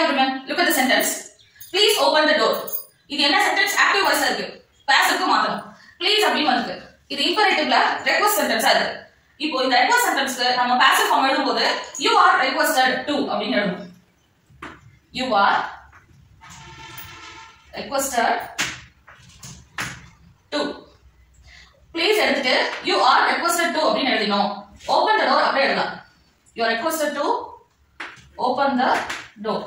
everyone, look at the sentence. Please open the door. இது என்ன sentence active வாய்ஸா இருக்கு பாசிவ்க்கு மாத்தணும் ப்ளீஸ் அப்படின்னு இருக்கு இது இம்பரேட்டிவ்ல ரெக்வஸ்ட் சென்டென்ஸா இருக்கு இப்போ இந்த ரெக்வஸ்ட் சென்டென்ஸ்க்கு நம்ம பாசிவ் ஃபார்ம் எழுதும்போது யூ ஆர் ரெக்வஸ்டட் டு அப்படின்னு எழுதணும் you are requested to please எடுத்துட்டு யூ ஆர் ரெக்வஸ்டட் டு அப்படின்னு எழுதினோம் ஓபன் த டோர் அப்படியே எழுதலாம் you are requested to open the door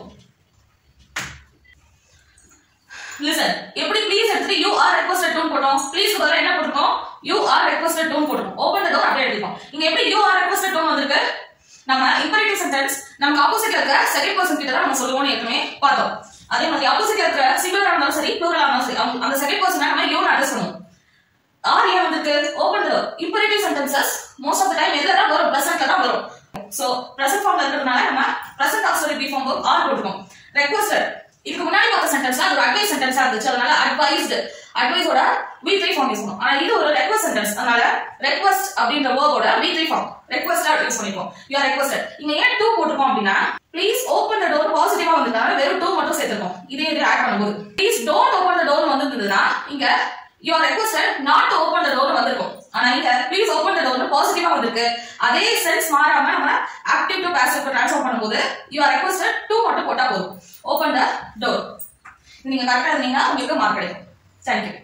listen எப்படி ப்ளீஸ் எடுத்துட்டு யூ ஆர் ரெக்வஸ்டட் டூன் போட்டோம் ப்ளீஸ் பதிலா என்ன போட்டுருக்கோம் யூ ஆர் ரெக்வஸ்டட் டூன் போட்டுருக்கோம் ஓபன் த டோர் அப்படியே எழுதிருக்கோம் இங்க எப்படி யூ ஆர் ரெக்வஸ்டட் டூன் வந்திருக்கு நம்ம இம்பரேட்டிவ் சென்டென்ஸ் நமக்கு ஆப்போசிட்ல இருக்க செகண்ட் பர்சன் கிட்ட தான் நம்ம சொல்லுவோம்னு ஏற்கனவே பார்த்தோம் அதே மாதிரி ஆப்போசிட்ல இருக்கிற சிங்குலரா இருந்தாலும் சரி ப்ளூரலா இருந்தாலும் சரி அவங்க- அந்த செகண்ட் பர்சன் நம்ம யூன்னு அட்ரஸ் பண்ணுவோம் ஆர் ஏன் வந்திருக்கு open the imperative sentences most of the time எதுல தான் வரும் பிரசன்ட்ல தான் வரும் சோ பிரசன்ட் ஃபார்ம்ல இருக்கிறதுனால நம்ம present auxiliary be form are போட்டுக்கோம் ரெக்வஸ்டட் இதுக்கு முன்னாடி பார்த்த சென்டென்ஸ் அது ஒரு அட்வைஸ் சென்டென்ஸா இருந்துச்சு அதனால அட்வைஸ்டு அட்வைஸோட வி த்ரீ ஃபார்ம் யூஸ் பண்ணுவோம் ஆனா இது ஒரு ரெக்வஸ்ட் சென்டென்ஸ் அதனால ரெக்வஸ்ட் அப்படின்ற வேர்டோட V three form requested use பண்ணிப்போம் யூ ஆர் ரெக்வஸ்டட் இங்க ஏன் டூ போட்டுக்கோம் அப்படின்னா ப்ளீஸ் ஓபன் த டோர் பாசிட்டிவா வந்திருக்காங்க வெறும் டூ மட்டும் சேர்த்துருக்கோம் இதே இது ஆட் பண்ணும்போது please don't open the door வந்திருந்ததுன்னா இங்க you are requested not to open the door வந்திருக்கும் ஆனா இங்க ப்ளீஸ் ஓபன் த டோர் பாசிட்டிவா வந்திருக்கு அதே சென்ஸ் மாறாம நம்ம ஆக்டிவ் டு பாசிவ் ட்ரான்ஸ்ஃபார் பண்ணும்போது யூ ஆர் ரெக்வஸ்டட் டூ மட்டும் போட்டா போதும் ஓபன் த டோர் நீங்க கரெக்டா இருந்தீங்கன்னா உங்களுக்கு மார்க் கிடைக்கும் தேங்க்யூ